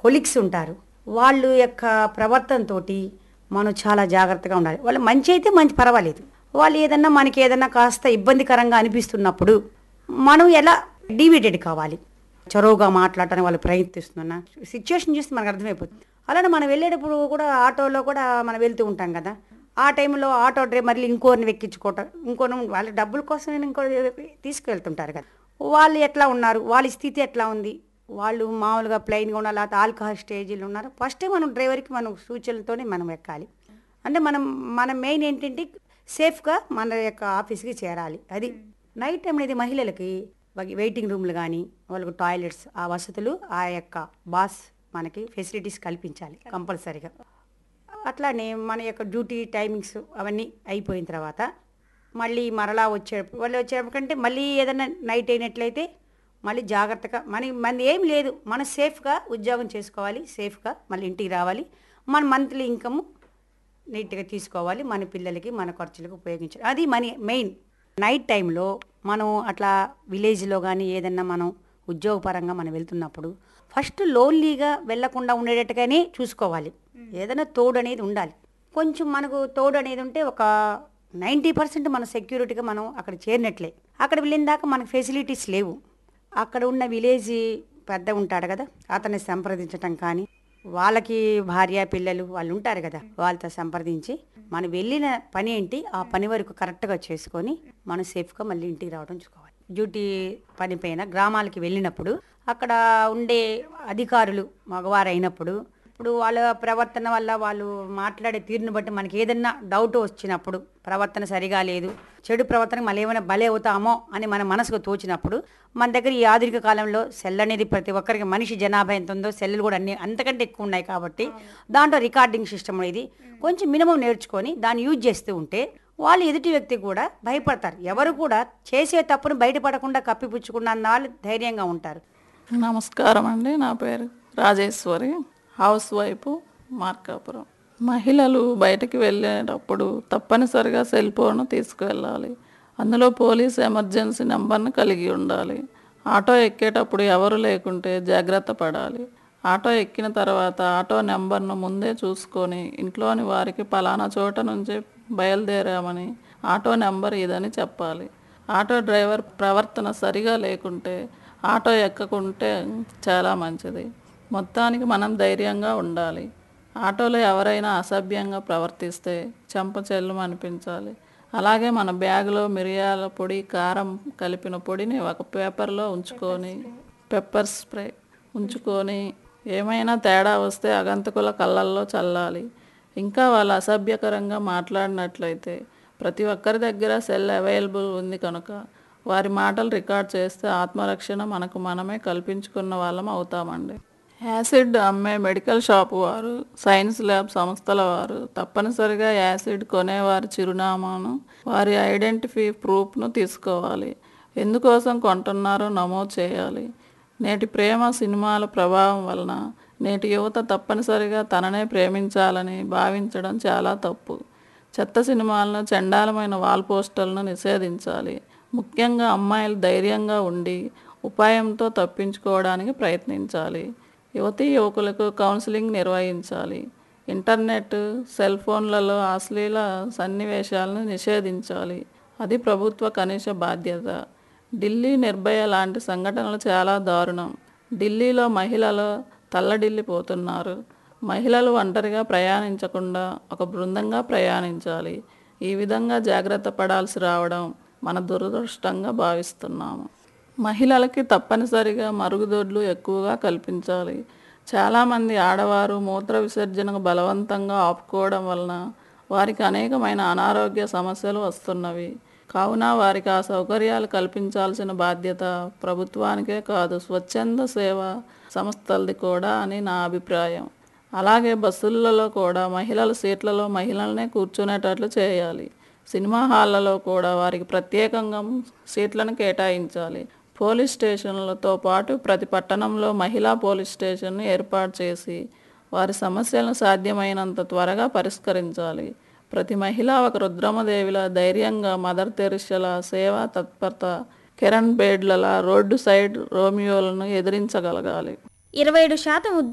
కొలిక్స్ ఉంటారు వాళ్ళు యొక్క ప్రవర్తనతోటి మనం చాలా జాగ్రత్తగా ఉండాలి వాళ్ళు మంచి అయితే మంచి పర్వాలేదు వాళ్ళు ఏదన్నా మనకి ఏదన్నా కాస్త ఇబ్బందికరంగా అనిపిస్తున్నప్పుడు మనం ఎలా డివిడెడ్ కావాలి చొరవగా మాట్లాడటానికి వాళ్ళు ప్రయత్నిస్తున్నా సిచ్యువేషన్ చూస్తే మనకు అర్థమైపోతుంది అలానే మనం వెళ్ళేటప్పుడు కూడా ఆటోలో కూడా మనం వెళ్తూ ఉంటాం కదా ఆ టైంలో ఆటో డ్రైవర్ మళ్ళీ ఇంకోరిని ఎక్కించుకోవటం ఇంకోని వాళ్ళ డబ్బుల కోసం ఇంకో తీసుకెళ్తుంటారు కదా వాళ్ళు ఎట్లా ఉన్నారు వాళ్ళ స్థితి ఎట్లా ఉంది వాళ్ళు మామూలుగా ప్లెయిన్గా ఉన్నారు లేకపోతే ఆల్కహాల్ స్టేజీలు ఉన్నారు ఫస్టే మనం డ్రైవర్కి మనం సూచనలతోనే మనం ఎక్కాలి అంటే మనం మన మెయిన్ ఏంటంటే సేఫ్గా మన యొక్క ఆఫీస్కి చేరాలి అది నైట్ టైం అనేది మహిళలకి వగి- వెయిటింగ్ రూమ్లు కానీ వాళ్ళకు టాయిలెట్స్ ఆ వసతులు ఆ యొక్క బాస్ మనకి ఫెసిలిటీస్ కల్పించాలి కంపల్సరీగా అట్లానే మన యొక్క డ్యూటీ టైమింగ్స్ అవన్నీ అయిపోయిన తర్వాత మళ్ళీ మరలా వచ్చే వాళ్ళు వచ్చేటప్పటికంటే మళ్ళీ ఏదైనా నైట్ అయినట్లయితే మళ్ళీ జాగ్రత్తగా మన మన ఏం లేదు మన సేఫ్గా ఉద్యోగం చేసుకోవాలి సేఫ్గా మళ్ళీ ఇంటికి రావాలి మన మంత్లీ ఇన్కమ్ నీట్గా తీసుకోవాలి మన పిల్లలకి మన ఖర్చులకు ఉపయోగించాలి అది మనీ మెయిన్ నైట్ టైంలో మనం అట్లా విలేజ్లో కానీ ఏదన్నా మనం ఉద్యోగపరంగా మనం వెళ్తున్నప్పుడు ఫస్ట్ లోన్లీగా వెళ్లకుండా ఉండేటట్టుగానే చూసుకోవాలి ఏదైనా తోడు అనేది ఉండాలి కొంచెం మనకు తోడు అనేది ఉంటే ఒక నైంటీ పర్సెంట్ మన సెక్యూరిటీగా మనం అక్కడ చేరినట్లే అక్కడ వెళ్ళిన దాకా మనకు ఫెసిలిటీస్ లేవు అక్కడ ఉన్న విలేజ్ పెద్ద ఉంటాడు కదా అతన్ని సంప్రదించటం కానీ వాళ్ళకి భార్య పిల్లలు వాళ్ళు ఉంటారు కదా వాళ్ళతో సంప్రదించి మనం వెళ్ళిన పని ఏంటి ఆ పని వరకు కరెక్ట్గా చేసుకొని మనం సేఫ్గా మళ్ళీ ఇంటికి రావడం చూసుకోవాలి డ్యూటీ పని పైన గ్రామాలకి వెళ్ళినప్పుడు అక్కడ ఉండే అధికారులు మగవారు అయినప్పుడు ఇప్పుడు వాళ్ళ ప్రవర్తన వల్ల వాళ్ళు మాట్లాడే తీరుని బట్టి మనకి ఏదన్నా డౌట్ వచ్చినప్పుడు ప్రవర్తన సరిగా లేదు చెడు ప్రవర్తన మళ్ళీ ఏమైనా బలే అవుతామో అని మన మనసుకు తోచినప్పుడు మన దగ్గర ఈ ఆధునిక కాలంలో సెల్ అనేది ప్రతి ఒక్కరికి మనిషి జనాభా ఎంత ఉందో సెల్లు కూడా అన్ని అంతకంటే ఎక్కువ ఉన్నాయి కాబట్టి దాంట్లో రికార్డింగ్ సిస్టమ్ అనేది కొంచెం మినిమం నేర్చుకొని దాన్ని యూజ్ చేస్తూ ఉంటే వాళ్ళు ఎదుటి వ్యక్తి కూడా భయపడతారు ఎవరు కూడా చేసే తప్పును బయటపడకుండా కప్పిపుచ్చుకున్న వాళ్ళు ధైర్యంగా ఉంటారు నమస్కారం అండి నా పేరు రాజేశ్వరి హౌస్ వైఫ్ మార్కాపురం మహిళలు బయటికి వెళ్ళేటప్పుడు తప్పనిసరిగా సెల్ ఫోన్ తీసుకువెళ్ళాలి అందులో పోలీస్ ఎమర్జెన్సీ నెంబర్ను కలిగి ఉండాలి ఆటో ఎక్కేటప్పుడు ఎవరు లేకుంటే జాగ్రత్త పడాలి ఆటో ఎక్కిన తర్వాత ఆటో నెంబర్ను ముందే చూసుకొని ఇంట్లోని వారికి పలానా చోట నుంచి బయలుదేరామని ఆటో నెంబర్ ఇదని చెప్పాలి ఆటో డ్రైవర్ ప్రవర్తన సరిగా లేకుంటే ఆటో ఎక్కకుంటే చాలా మంచిది మొత్తానికి మనం ధైర్యంగా ఉండాలి ఆటోలో ఎవరైనా అసభ్యంగా ప్రవర్తిస్తే చెంప చెల్లం అనిపించాలి అలాగే మన బ్యాగులో మిరియాల పొడి కారం కలిపిన పొడిని ఒక పేపర్లో ఉంచుకొని పెప్పర్ స్ప్రే ఉంచుకొని ఏమైనా తేడా వస్తే అగంతకుల కళ్ళల్లో చల్లాలి ఇంకా వాళ్ళు అసభ్యకరంగా మాట్లాడినట్లయితే ప్రతి ఒక్కరి దగ్గర సెల్ అవైలబుల్ ఉంది కనుక వారి మాటలు రికార్డ్ చేస్తే ఆత్మరక్షణ మనకు మనమే కల్పించుకున్న వాళ్ళం అవుతామండి యాసిడ్ అమ్మే మెడికల్ షాప్ వారు సైన్స్ ల్యాబ్ సంస్థల వారు తప్పనిసరిగా యాసిడ్ కొనేవారి చిరునామాను వారి ఐడెంటిఫై ప్రూఫ్ను తీసుకోవాలి ఎందుకోసం కొంటున్నారో నమోదు చేయాలి నేటి ప్రేమ సినిమాల ప్రభావం వలన నేటి యువత తప్పనిసరిగా తననే ప్రేమించాలని భావించడం చాలా తప్పు చెత్త సినిమాలను చండాలమైన వాల్ పోస్టర్లను నిషేధించాలి ముఖ్యంగా అమ్మాయిలు ధైర్యంగా ఉండి ఉపాయంతో తప్పించుకోవడానికి ప్రయత్నించాలి యువతీ యువకులకు కౌన్సిలింగ్ నిర్వహించాలి ఇంటర్నెట్ సెల్ ఫోన్లలో అశ్లీల సన్నివేశాలను నిషేధించాలి అది ప్రభుత్వ కనీస బాధ్యత ఢిల్లీ నిర్భయ లాంటి సంఘటనలు చాలా దారుణం ఢిల్లీలో మహిళలు తల్లడిల్లిపోతున్నారు మహిళలు ఒంటరిగా ప్రయాణించకుండా ఒక బృందంగా ప్రయాణించాలి ఈ విధంగా జాగ్రత్త పడాల్సి రావడం మన దురదృష్టంగా భావిస్తున్నాము మహిళలకి తప్పనిసరిగా మరుగుదొడ్లు ఎక్కువగా కల్పించాలి చాలామంది ఆడవారు మూత్ర విసర్జనకు బలవంతంగా ఆపుకోవడం వలన వారికి అనేకమైన అనారోగ్య సమస్యలు వస్తున్నవి కావున వారికి ఆ సౌకర్యాలు కల్పించాల్సిన బాధ్యత ప్రభుత్వానికే కాదు స్వచ్ఛంద సేవ సంస్థలది కూడా అని నా అభిప్రాయం అలాగే బస్సులలో కూడా మహిళల సీట్లలో మహిళలనే కూర్చునేటట్లు చేయాలి సినిమా హాళ్లలో కూడా వారికి ప్రత్యేకంగా సీట్లను కేటాయించాలి పోలీస్ స్టేషన్లతో పాటు ప్రతి పట్టణంలో మహిళా పోలీస్ స్టేషన్ను ఏర్పాటు చేసి వారి సమస్యలను సాధ్యమైనంత త్వరగా పరిష్కరించాలి ప్రతి మహిళ ఒక రుద్రమదేవిలా ధైర్యంగా మదర్ తెరిసల సేవా తత్పరత కిరణ్ బేడ్లలా రోడ్డు సైడ్ రోమియోలను ఎదిరించగలగాలి ఇరవై ఏడు శాతం ఉద్యోగ